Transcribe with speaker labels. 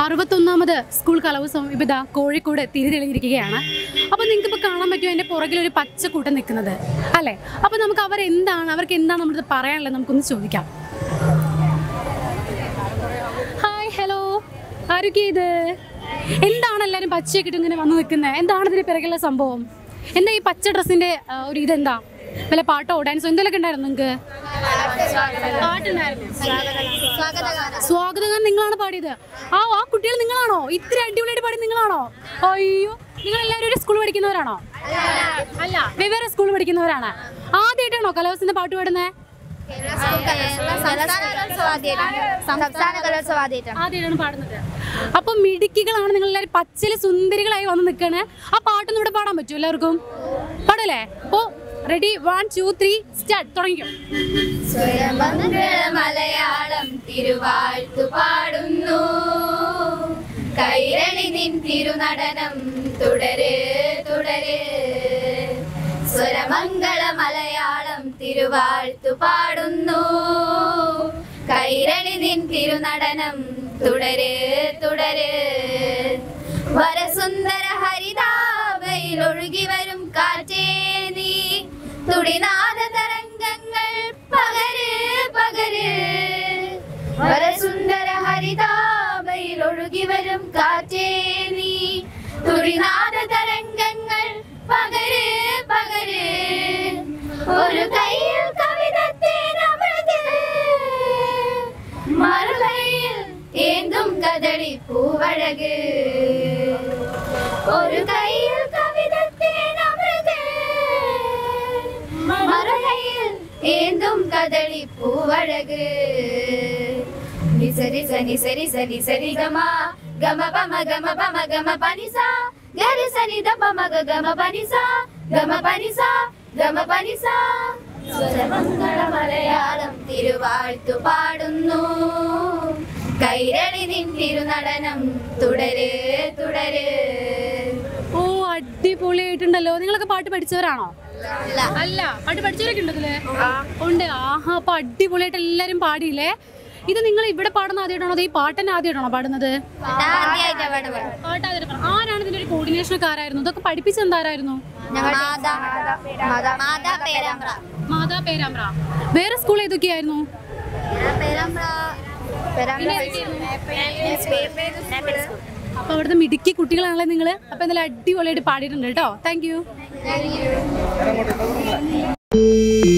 Speaker 1: അറുപത്തൊന്നാമത് school കലോത്സവം ഇപ്പം ഇതാ കോഴിക്കോട് തിരിതെളിഞ്ഞിരിക്കുകയാണ് അപ്പോൾ നിങ്ങൾക്ക് ഇപ്പോൾ കാണാൻ പറ്റുമോ എൻ്റെ പുറകിൽ ഒരു പച്ചക്കൂട്ടം നിൽക്കുന്നത് അല്ലേ അപ്പോൾ നമുക്ക് അവരെന്താണ് അവർക്ക് എന്താണ് നമ്മുടെ പറയാനുള്ളത് നമുക്കൊന്ന് ചോദിക്കാം ഹായ് ഹലോ ആരൊക്കെ ഇത് എന്താണ് എല്ലാവരും പച്ചയൊക്കെ ഇട്ട് ഇങ്ങനെ വന്ന് നിൽക്കുന്നത് എന്താണ് ഇതിന് പിറകിലുള്ള സംഭവം എന്താ ഈ പച്ച ഡ്രസ്സിൻ്റെ ഒരു ഇതെന്താ വല്ല പാട്ടോ ഡാൻസോ എന്തെങ്കിലുമൊക്കെ ഉണ്ടായിരുന്നു നിങ്ങൾക്ക് പാട്ടുണ്ടായിരുന്നു സ്വാഗതഗാനം നിങ്ങളാണ് പാടിയത് ആ ആ കുട്ടികൾ നിങ്ങളാണോ ഇത്ര അടിപൊളിയായിട്ട് പാടി നിങ്ങളാണോ അയ്യോ നിങ്ങൾ എല്ലാവരും ഒരു സ്കൂൾ പഠിക്കുന്നവരാണോ അല്ല വെവ്വേറെ സ്കൂൾ പഠിക്കുന്നവരാണ് ആദ്യമായിട്ടാണോ കലോത്സവത്തിന്റെ പാട്ട് പാടുന്നത്
Speaker 2: സംസ്ഥാന കലോത്സവം ആദ്യമായിട്ടാണ്
Speaker 1: ആദ്യമായിട്ടാണ് പാടുന്നത് അപ്പൊ മിടുക്കികളാണ് നിങ്ങൾ എല്ലാവരും പച്ചല് സുന്ദരികളായി വന്ന് നിൽക്കണേ ആ പാട്ടൊന്നും ഇവിടെ പാടാൻ പറ്റുമോ എല്ലാവർക്കും പാടല്ലേ അപ്പോ ready one two three start തുടങ്ങിക്കോ
Speaker 2: മലയാളം തിരുവാഴ്ത്തു പാടുന്നു കൈരളി നിൻ തിരുനടനം തുടര് തുടര് സ്വരമംഗള മലയാളം തിരുവാഴ്ത്തു പാടുന്നു കൈരളി നിൻ തിരുനടനം തുടര് തുടര് വരസുന്ദര ഹരിതാപയിൽ ഒഴുകി വരും കാറ്റേ നീ തുടിനാദ തരംഗങ്ങൾ പകര് പകര് വരസുന്ദര ഹരിതാപയിൽ ഒഴുകി വരും കാറ്റേ നീ തുടിനാദ തരംഗങ്ങൾ പകര് പകര് ഒരു കയ്യിൽ കവിതത്തേനമൃത് മറുകൈയിൽ ഏന്തും കദളി പൂവഴക് ഒരു കയ്യിൽ കവിതത്തേനമൃത് മറുകൈയിൽ ഏന്തും കദളി പൂവഴക് നിസരി സനി സരി സനി സരി ഗമ ഗമ പമ ഗമ പമ ഗമ പനിസ ഗരി സനി ദ പമ ഗ ഗമ പനിസ ഗമ പനിസ ഗമ പനിസ സ്വരമംഗള മലയാളം തിരുവാഴ്ത്തു പാടുന്നു കൈരളി നിൻ തിരുനടനം തുടര് തുടര്
Speaker 1: ഓ അടിപൊളിയായിട്ടുണ്ടല്ലോ നിങ്ങളൊക്കെ പാട്ട് പഠിച്ചവരാണോ അല്ല പാട്ട് പഠിച്ചവരൊക്കെ ഉണ്ട് ഇതില് ഉണ്ട് ആഹാ അപ്പൊ അടിപൊളിയായിട്ട് എല്ലാരും പാടിയില്ലേ ഇത് നിങ്ങൾ ഇവിടെ പാടുന്ന ആദ്യമായിട്ടാണോ അതോ ഈ പാട്ടിന് ആദ്യമായിട്ടാണോ പാടുന്നത്
Speaker 2: ആദ്യമായിട്ടാ പാടുന്നത്.
Speaker 1: പാട്ട് ആദ്യമായിട്ട് പാടുന്നത്. ആരാണ് ഇതിന്റെ ഒരു കോർഡിനേഷൻ ഒക്കെ ആരായിരുന്നു ഇതൊക്കെ പഠിപ്പിച്ചത് എന്താരായിരുന്നു
Speaker 2: മാതാ മാതാ പേരാമ്പ്ര
Speaker 1: മാതാ പേരാമ്പ്ര വേറെ സ്കൂൾ ഏതൊക്കെയായിരുന്നു
Speaker 2: പേരാമ്പ്ര
Speaker 1: അപ്പൊ അവിടുത്തെ മിടുക്കി കുട്ടികളാണല്ലേ നിങ്ങള് അപ്പൊ എന്തായാലും അടിപൊളിയായിട്ട് പാടിയിട്ടുണ്ട് കേട്ടോ താങ്ക് യു